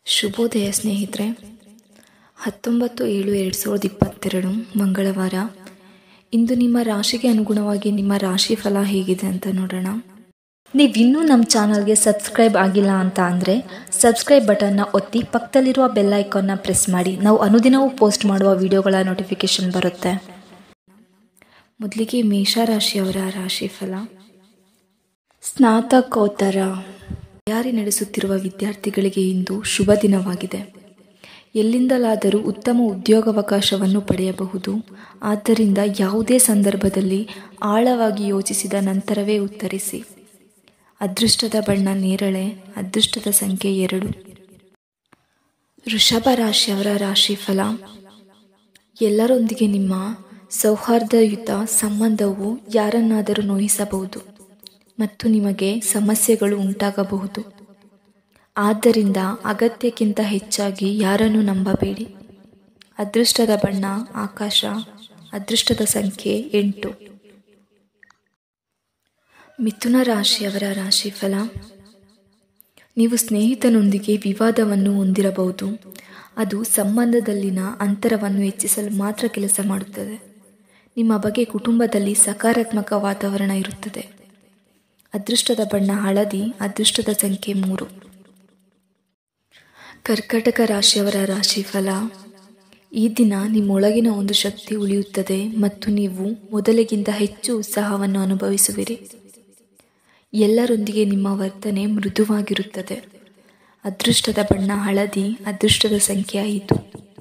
ಶುಭೋದಯ ಸ್ನೇಹಿತರೆ ಹತ್ತೊಂಬತ್ತು ಏಳು ಎರಡು ಸಾವಿರದ ಇಪ್ಪತ್ತೆರಡು ಮಂಗಳವಾರ ಇಂದು ನಿಮ್ಮ ರಾಶಿಗೆ ಅನುಗುಣವಾಗಿ ನಿಮ್ಮ ರಾಶಿ ಫಲ ಹೇಗಿದೆ ಅಂತ ನೋಡೋಣ ನೀವಿನ್ನೂ ನಮ್ಮ ಚಾನಲ್ಗೆ ಸಬ್ಸ್ಕ್ರೈಬ್ ಆಗಿಲ್ಲ ಅಂತ ಅಂದರೆ ಸಬ್ಸ್ಕ್ರೈಬ್ ಬಟನ್ನ ಒತ್ತಿ ಪಕ್ಕದಲ್ಲಿರುವ ಬೆಲ್ ಐಕಾನ್ನ ಪ್ರೆಸ್ ಮಾಡಿ ನಾವು ಅನುದಿನವೂ ಪೋಸ್ಟ್ ಮಾಡುವ ವಿಡಿಯೋಗಳ ನೋಟಿಫಿಕೇಶನ್ ಬರುತ್ತೆ ಮೊದಲಿಗೆ ಮೇಷರಾಶಿಯವರ ರಾಶಿ ಫಲ ಸ್ನಾತಕೋತ್ತರ ತಯಾರಿ ನಡೆಸುತ್ತಿರುವ ವಿದ್ಯಾರ್ಥಿಗಳಿಗೆ ಇಂದು ಶುಭ ದಿನವಾಗಿದೆ ಎಲ್ಲಿಂದಲಾದರೂ ಉತ್ತಮ ಉದ್ಯೋಗಾವಕಾಶವನ್ನು ಪಡೆಯಬಹುದು ಆದ್ದರಿಂದ ಯಾವುದೇ ಸಂದರ್ಭದಲ್ಲಿ ಆಳವಾಗಿ ಯೋಚಿಸಿದ ನಂತರವೇ ಉತ್ತರಿಸಿ ಅದೃಷ್ಟದ ಬಣ್ಣ ನೇರಳೆ ಅದೃಷ್ಟದ ಸಂಖ್ಯೆ ಎರಡು ವೃಷಭ ರಾಶಿಯವರ ರಾಶಿ ಫಲ ಎಲ್ಲರೊಂದಿಗೆ ನಿಮ್ಮ ಸೌಹಾರ್ದಯುತ ಸಂಬಂಧವು ಯಾರನ್ನಾದರೂ ನೋಯಿಸಬಹುದು ಮತ್ತು ನಿಮಗೆ ಸಮಸ್ಯೆಗಳು ಉಂಟಾಗಬಹುದು ಆದ್ದರಿಂದ ಅಗತ್ಯಕ್ಕಿಂತ ಹೆಚ್ಚಾಗಿ ಯಾರನ್ನು ನಂಬಬೇಡಿ ಅದೃಷ್ಟದ ಬಣ್ಣ ಆಕಾಶ ಅದೃಷ್ಟದ ಸಂಖ್ಯೆ ಎಂಟು ಮಿಥುನ ರಾಶಿಯವರ ರಾಶಿ ಫಲ ನೀವು ಸ್ನೇಹಿತನೊಂದಿಗೆ ವಿವಾದವನ್ನು ಹೊಂದಿರಬಹುದು ಅದು ಸಂಬಂಧದಲ್ಲಿನ ಅಂತರವನ್ನು ಹೆಚ್ಚಿಸಲು ಮಾತ್ರ ಕೆಲಸ ಮಾಡುತ್ತದೆ ನಿಮ್ಮ ಬಗ್ಗೆ ಕುಟುಂಬದಲ್ಲಿ ಸಕಾರಾತ್ಮಕ ವಾತಾವರಣ ಇರುತ್ತದೆ ಅದೃಷ್ಟದ ಬಣ್ಣ ಹಳದಿ ಅದೃಷ್ಟದ ಸಂಖ್ಯೆ ಮೂರು ಕರ್ಕಟಕ ರಾಶಿಯವರ ರಾಶಿ ಫಲ ಈ ದಿನ ನಿಮ್ಮೊಳಗಿನ ಒಂದು ಶಕ್ತಿ ಉಳಿಯುತ್ತದೆ ಮತ್ತು ನೀವು ಮೊದಲಿಗಿಂತ ಹೆಚ್ಚು ಉತ್ಸಾಹವನ್ನು ಅನುಭವಿಸುವಿರಿ ಎಲ್ಲರೊಂದಿಗೆ ನಿಮ್ಮ ವರ್ತನೆ ಮೃದುವಾಗಿರುತ್ತದೆ ಅದೃಷ್ಟದ ಬಣ್ಣ ಹಳದಿ ಅದೃಷ್ಟದ ಸಂಖ್ಯೆ ಐದು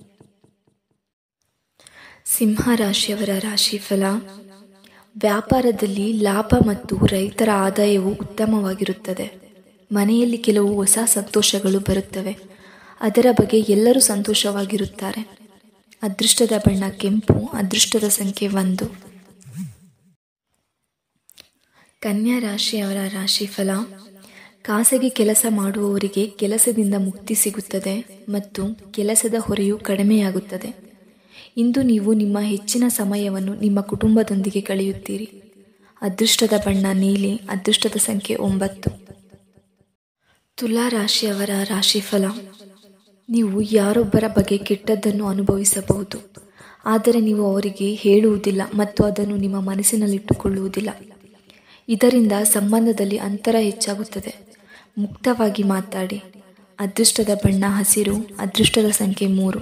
ಸಿಂಹ ರಾಶಿಯವರ ರಾಶಿ ಫಲ ವ್ಯಾಪಾರದಲ್ಲಿ ಲಾಭ ಮತ್ತು ರೈತರ ಆದಾಯವು ಉತ್ತಮವಾಗಿರುತ್ತದೆ ಮನೆಯಲ್ಲಿ ಕೆಲವು ಹೊಸ ಸಂತೋಷಗಳು ಬರುತ್ತವೆ ಅದರ ಬಗ್ಗೆ ಎಲ್ಲರೂ ಸಂತೋಷವಾಗಿರುತ್ತಾರೆ ಅದೃಷ್ಟದ ಬಣ್ಣ ಕೆಂಪು ಅದೃಷ್ಟದ ಸಂಖ್ಯೆ ಒಂದು ಕನ್ಯಾ ರಾಶಿಯವರ ರಾಶಿ ಫಲ ಖಾಸಗಿ ಕೆಲಸ ಮಾಡುವವರಿಗೆ ಕೆಲಸದಿಂದ ಮುಕ್ತಿ ಸಿಗುತ್ತದೆ ಮತ್ತು ಕೆಲಸದ ಹೊರೆಯು ಕಡಿಮೆಯಾಗುತ್ತದೆ ಇಂದು ನೀವು ನಿಮ್ಮ ಹೆಚ್ಚಿನ ಸಮಯವನ್ನು ನಿಮ್ಮ ಕುಟುಂಬದೊಂದಿಗೆ ಕಳೆಯುತ್ತೀರಿ ಅದೃಷ್ಟದ ಬಣ್ಣ ನೀಲಿ ಅದೃಷ್ಟದ ಸಂಖ್ಯೆ ಒಂಬತ್ತು ತುಲಾ ರಾಶಿಯವರ ರಾಶಿಫಲ ನೀವು ಯಾರೊಬ್ಬರ ಬಗ್ಗೆ ಕೆಟ್ಟದ್ದನ್ನು ಅನುಭವಿಸಬಹುದು ಆದರೆ ನೀವು ಅವರಿಗೆ ಹೇಳುವುದಿಲ್ಲ ಮತ್ತು ಅದನ್ನು ನಿಮ್ಮ ಮನಸ್ಸಿನಲ್ಲಿಟ್ಟುಕೊಳ್ಳುವುದಿಲ್ಲ ಇದರಿಂದ ಸಂಬಂಧದಲ್ಲಿ ಅಂತರ ಹೆಚ್ಚಾಗುತ್ತದೆ ಮುಕ್ತವಾಗಿ ಮಾತಾಡಿ ಅದೃಷ್ಟದ ಬಣ್ಣ ಹಸಿರು ಅದೃಷ್ಟದ ಸಂಖ್ಯೆ ಮೂರು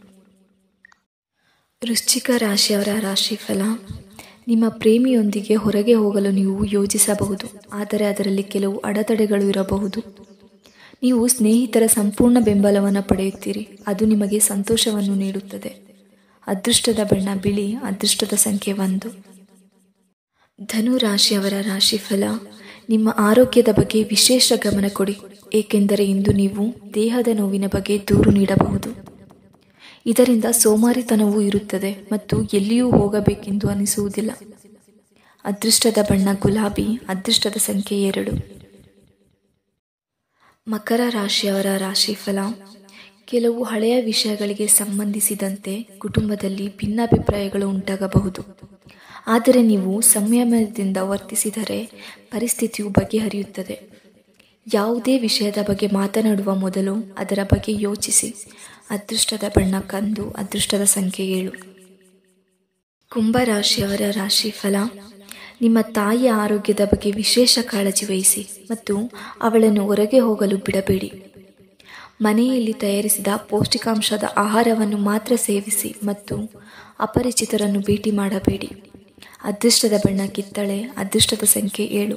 ವೃಶ್ಚಿಕ ರಾಶಿಯವರ ರಾಶಿಫಲ ನಿಮ್ಮ ಪ್ರೇಮಿಯೊಂದಿಗೆ ಹೊರಗೆ ಹೋಗಲು ನೀವು ಯೋಜಿಸಬಹುದು ಆದರೆ ಅದರಲ್ಲಿ ಕೆಲವು ಅಡೆತಡೆಗಳು ಇರಬಹುದು ನೀವು ಸ್ನೇಹಿತರ ಸಂಪೂರ್ಣ ಬೆಂಬಲವನ್ನು ಪಡೆಯುತ್ತೀರಿ ಅದು ನಿಮಗೆ ಸಂತೋಷವನ್ನು ನೀಡುತ್ತದೆ ಅದೃಷ್ಟದ ಬಣ್ಣ ಬಿಳಿ ಅದೃಷ್ಟದ ಸಂಖ್ಯೆ ಒಂದು ಧನು ರಾಶಿಯವರ ರಾಶಿಫಲ ನಿಮ್ಮ ಆರೋಗ್ಯದ ಬಗ್ಗೆ ವಿಶೇಷ ಗಮನ ಕೊಡಿ ಏಕೆಂದರೆ ಇಂದು ನೀವು ದೇಹದ ನೋವಿನ ಬಗ್ಗೆ ದೂರು ನೀಡಬಹುದು ಇದರಿಂದ ಸೋಮಾರಿತನವೂ ಇರುತ್ತದೆ ಮತ್ತು ಎಲ್ಲಿಯೂ ಹೋಗಬೇಕೆಂದು ಅನಿಸುವುದಿಲ್ಲ ಅದೃಷ್ಟದ ಬಣ್ಣ ಗುಲಾಬಿ ಅದೃಷ್ಟದ ಸಂಖ್ಯೆ ಎರಡು ಮಕರ ರಾಶಿಯವರ ರಾಶಿಫಲ ಕೆಲವು ಹಳೆಯ ವಿಷಯಗಳಿಗೆ ಸಂಬಂಧಿಸಿದಂತೆ ಕುಟುಂಬದಲ್ಲಿ ಭಿನ್ನಾಭಿಪ್ರಾಯಗಳು ಉಂಟಾಗಬಹುದು ಆದರೆ ನೀವು ಸಂಯಮದಿಂದ ವರ್ತಿಸಿದರೆ ಪರಿಸ್ಥಿತಿಯು ಬಗೆಹರಿಯುತ್ತದೆ ಯಾವುದೇ ವಿಷಯದ ಬಗ್ಗೆ ಮಾತನಾಡುವ ಮೊದಲು ಅದರ ಬಗ್ಗೆ ಯೋಚಿಸಿ ಅದೃಷ್ಟದ ಬಣ್ಣ ಕಂದು ಅದೃಷ್ಟದ ಸಂಖ್ಯೆ ಏಳು ಕುಂಭರಾಶಿಯವರ ರಾಶಿ ಫಲ ನಿಮ್ಮ ತಾಯಿಯ ಆರೋಗ್ಯದ ಬಗ್ಗೆ ವಿಶೇಷ ಕಾಳಜಿ ವಹಿಸಿ ಮತ್ತು ಅವಳನ್ನು ಹೊರಗೆ ಹೋಗಲು ಬಿಡಬೇಡಿ ಮನೆಯಲ್ಲಿ ತಯಾರಿಸಿದ ಪೌಷ್ಟಿಕಾಂಶದ ಆಹಾರವನ್ನು ಮಾತ್ರ ಸೇವಿಸಿ ಮತ್ತು ಅಪರಿಚಿತರನ್ನು ಭೇಟಿ ಮಾಡಬೇಡಿ ಅದೃಷ್ಟದ ಬಣ್ಣ ಕಿತ್ತಳೆ ಅದೃಷ್ಟದ ಸಂಖ್ಯೆ ಏಳು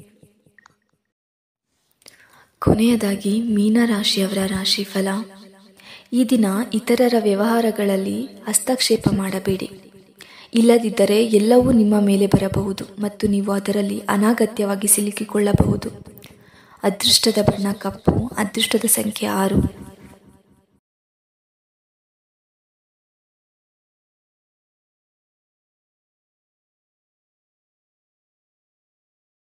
ಕೊನೆಯದಾಗಿ ಮೀನರಾಶಿಯವರ ರಾಶಿ ಫಲ ಈ ದಿನ ಇತರರ ವ್ಯವಹಾರಗಳಲ್ಲಿ ಹಸ್ತಕ್ಷೇಪ ಮಾಡಬೇಡಿ ಇಲ್ಲದಿದ್ದರೆ ಎಲ್ಲವೂ ನಿಮ್ಮ ಮೇಲೆ ಬರಬಹುದು ಮತ್ತು ನೀವು ಅದರಲ್ಲಿ ಅನಾಗತ್ಯವಾಗಿ ಸಿಲುಕಿಕೊಳ್ಳಬಹುದು ಅದೃಷ್ಟದ ಬಣ್ಣ ಕಪ್ಪು ಅದೃಷ್ಟದ ಸಂಖ್ಯೆ ಆರು